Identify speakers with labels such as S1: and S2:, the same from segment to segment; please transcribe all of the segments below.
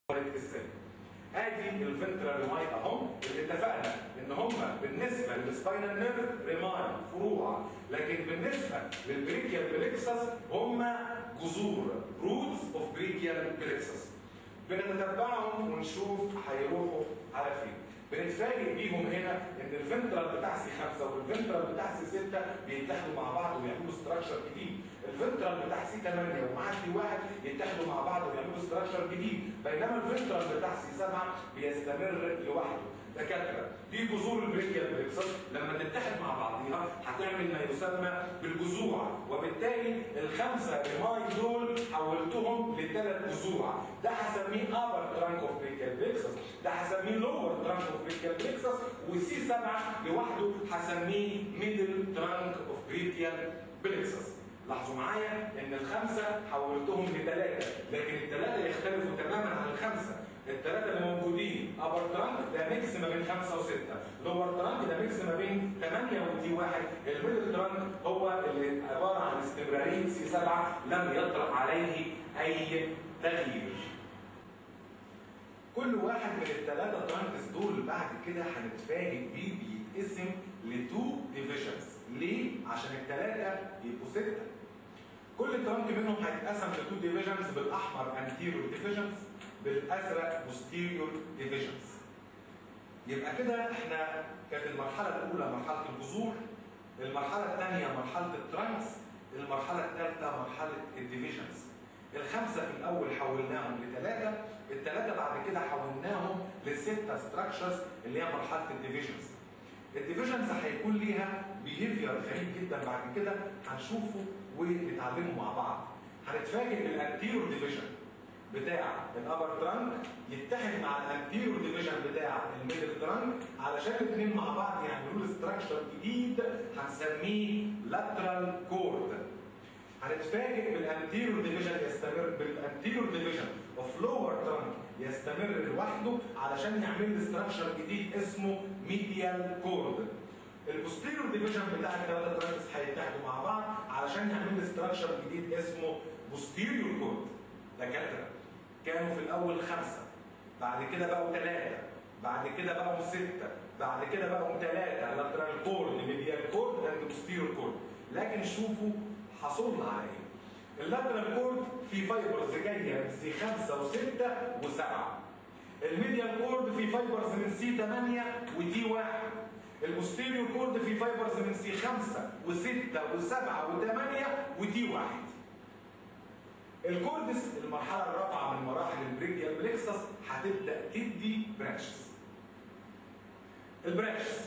S1: ازاي ادي الفنترال ريماي اهم اللي اتفقنا ان هم بالنسبه للسباينال نيرف ريماي فروع لكن بالنسبه للبريكيال بليكسس هم جذور روتس اوف بريكيال بليكسس بنتتبعهم ونشوف هيروحوا على فين بنتفاجئ بيهم هنا ان الفنترال بتاع سي 5 والفنترال بتاع سي 6 بيتحدوا مع بعض ويعملوا ستراكشر جديد الفنترال بتاع سي 8 ومعاه سي 1 يتحدوا مع بعض ويعملوا ستراكشر جديد بينما الفنترال بتاع سي 7 بيستمر لوحده دكاتره دي جذور البريكيال بليكسس لما تتحد مع بعضيها هتعمل ما يسمى بالجذوع وبالتالي الخمسه ريماي دول حولتهم لثلاث جذوع ده هسميه ابر ترانك اوف بريكيال بليكسس ده هسميه لور ترانك اوف بريكيال بليكسس وسي 7 لوحده هسميه ميدل ترانك اوف بريكيال بليكسس لاحظوا معايا ان الخمسه حولتهم لثلاثه لكن الثلاثه يختلفوا تماما عن الخمسه الثلاثه اللي موجودين ابر ترانك ده ميكس ما بين خمسه وسته لور ترانك ده ميكس ما بين ثمانيه ودي واحد الميدل ترانك هو اللي عباره عن استمراريه سي 7 لم يطرق عليه اي تغيير كل واحد من الثلاثه ترانكس دول بعد كده هنتفاجئ بيه بيتقسم لتو ديفيجنز ليه؟ عشان الثلاثه يبقوا سته كل ترانك منهم هيتقسم لتو ديفيجنز بالاحمر انتيريور ديفيجنز بالازرق بوستيريور ديفيجنز يبقى كده احنا كانت المرحله الاولى مرحله الجذور المرحله الثانيه مرحله الترانكس المرحله الثالثه مرحله الديفيجنز الخمسه في الاول حولناهم لثلاثه الثلاثه بعد كده حولناهم لسته ستراكشرز اللي هي مرحله الديفيجنز الديفيجنز هيكون ليها بيهيفير غريب جدا بعد كده هنشوفه ونتعلمه مع بعض هنتفاجئ بالانتيرور ديفيجن بتاع الابر ترانك يتحد مع الانتيرور ديفيجن بتاع الميدل ترانك علشان الاثنين مع بعض يعملوا له ستراكشر جديد هنسميه لاترال كورد هنتفاجئ بالانتيرور ديفيجن يستمر بالانتيرور ديفيجن اوف لور ترانك يستمر لوحده علشان يعمل لي ستراكشر جديد اسمه ميديال كورد البوستيرور ديفيجن بتاع الثلاثه ترانكس هيتحدوا مع بعض علشان يعمل لي ستراكشر جديد اسمه بوستيريور كورد دكاتره كانوا في الاول خمسه بعد كده بقوا ثلاثه بعد كده بقوا سته بعد كده بقوا ثلاثه لاترال كورد ميديال كورد اند بوستيريور كورد لكن شوفوا حصلنا على ايه اللاترال كورد في فايبرز جايه من سي 5 و6 و7 الميديال كورد في فايبرز من سي 8 ودي 1 البوستيريور كورد في فايبرز من سي 5 و6 و7 و8 ودي 1 الكوردس المرحله الرابعه من مراحل البريكيال بليكسس هتبدا تدي برانشز البرانشز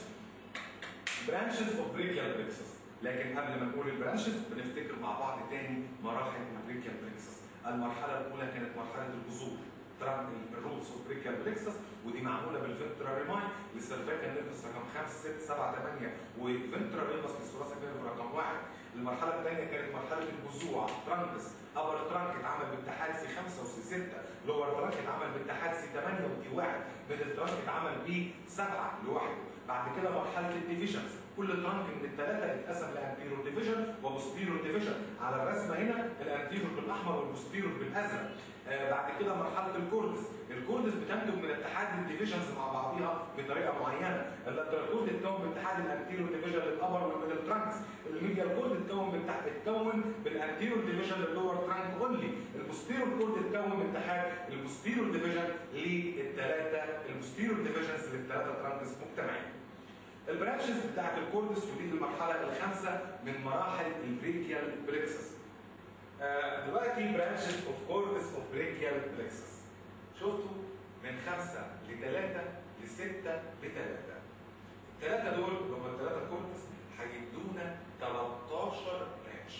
S1: برانشز اوف بريكيال بليكسس لكن قبل ما نقول البرانشز بنفتكر مع بعض تاني مراحل البريكيال بليكسس المرحله الاولى كانت مرحله الجذور الروتس اوف بريكيال بليكسس ودي معموله بالفنترا ريماي للسيرفيكال نيرفس رقم 5 6 7 8 وفنترا ريمس للثوراسيك نيرف رقم 1 المرحله الثانيه كانت مرحله الجذوع ترانكس ابر ترانك اتعمل باتحاد سي 5 وسي 6 لور ترانك اتعمل باتحاد سي 8 ودي 1 ميدل ترانك اتعمل ب 7 لوحده بعد كده مرحله الديفيجنز كل ترانك من الثلاثه اتقسم لانتيرور ديفيجن وبوستيرور ديفيجن على الرسمه هنا الانتيرور بالاحمر والبوستيرور بالازرق آه بعد كده مرحله الكوردس الكوردس بتنتج من اتحاد الديفيجنز مع بعضها بطريقه معينه اللاترال كورد اتكون باتحاد الانتيرور ديفيجن للابر والميدل ترانكس الميديال كورد اتكون من تحت اتكون بالانتيرور ديفيجن للور ترانك اونلي البوستيرور كورد اتكون من اتحاد البوستيرور ديفيجن للثلاثه البوستيرور ديفيجنز للثلاثه ترانكس مجتمعين البرانشز بتاعت الكوردس ودي المرحله الخامسه من مراحل البريكيال بليكسس آه دلوقتي برانشز اوف كوردس اوف بريكيال بليكسس شفتوا من خمسه لثلاثه لسته لثلاثه الثلاثه دول هم الثلاثه كوردس هيدونا 13 برانش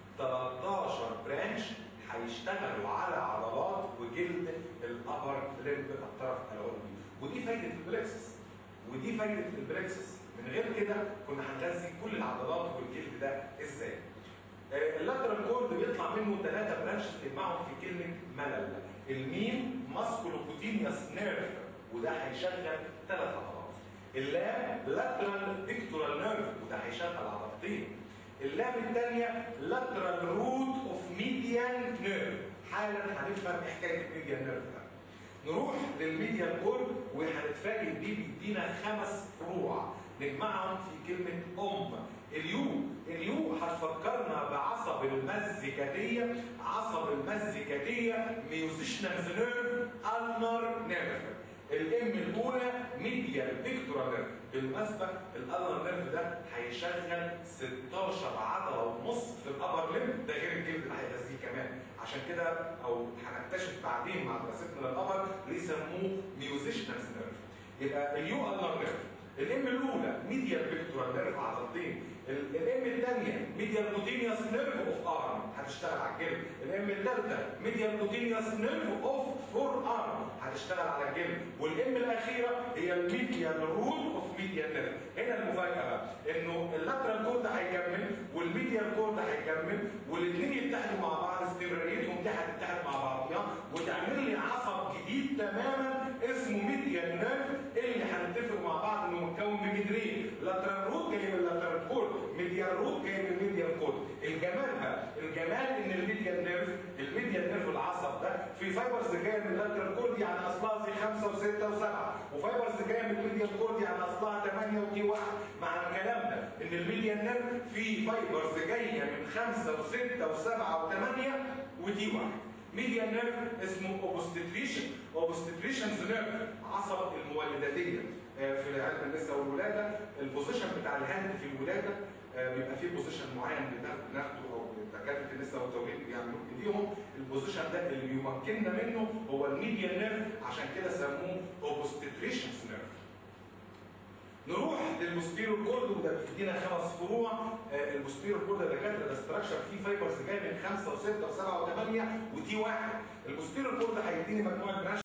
S1: 13 برانش هيشتغلوا على عضلات وجلد الابر ليمب الطرف العلوي ودي فايده البليكسس ودي فايده البريكسس من غير كده كنا هنغذي كل العضلات والجلد ده ازاي اللاترال كورد بيطلع منه ثلاثه برانشز تجمعهم في كلمه ملل الميم ماسكولوكوتينيوس نيرف وده هيشغل ثلاث عضلات اللام لاترال ديكتورال نيرف وده هيشغل عضلتين اللام الثانيه لاترال روت اوف ميديان نيرف حالا هنفهم حكايه الميديان نيرف ده الميديال كورد وهنتفاجئ بيه بيدينا خمس فروع نجمعهم في كلمه ام اليو اليو هتفكرنا بعصب المزيكاتيه عصب المزيكاتيه ميوزيشنالز نيرف النر نيرف الام الاولى ميديال بيكتورال نيرف بالمناسبه الالنر نيرف ده هيشغل 16 عضله ونص في الابر ليم ده غير الجلد اللي هيغذيه كمان عشان كده او هنكتشف بعدين مع دراستنا للابر ليه سموه ميوزيشنالز نيرف يبقى اليو النر نيرف الام الاولى ميديال بيكتورال نيرف عضلتين الام الثانيه ميديال بوتينيوس نيرف اوف ارم هتشتغل على الجلد الام الثالثه ميديال بوتينيوس نيرف اوف فور ارم هتشتغل على الجلد والام الاخيره هي الميديال روت اوف ميديال نيرف هنا المفاجاه بقى انه اللاترال كورد هيكمل والميديال كورد هيكمل والاثنين يتحدوا مع بعض استمراريتهم دي هتتحد مع بعضها وتعمل لي عصب جديد تماما اسمه ميديال نيرف اللي هنتفق مع بعض انه متكون من جدرين لاترال روت جاي من اللاترال كورد ميديال روت جاي من الميديال كورد الجمال بقى الجمال ان الميديال نيرف الميديال نيرف العصب ده في فايبرز جايه من اللاترال كورد يعني اصلها زي 5 و6 و7 وفايبرز جايه من الميديال كورد يعني اصلها 8 ودي 1 مع الكلام ده ان الميديال نيرف في فايبرز جايه من 5 و6 و7 و8 ودي 1 ميديال نيرف اسمه اوبستريشن اوبستريشنز نيرف عصب المولداتيه في علم النساء والولاده البوزيشن بتاع الهاند في الولاده بيبقى فيه بوزيشن معين بناخده او دكاتره النساء والتوليد بيعملوه بايديهم البوزيشن ده اللي بيمكننا منه هو الميديال نيرف عشان كده سموه اوبستريشنز نيرف نروح للبوستيرو كورد وده بيدينا خمس فروع آه البوستيرو كورد ده دكاتره ده استراكشر فيه فايبرز جايه من 5 و6 و7 و8 ودي واحد البوستيرو كورد هيديني مجموعه برانش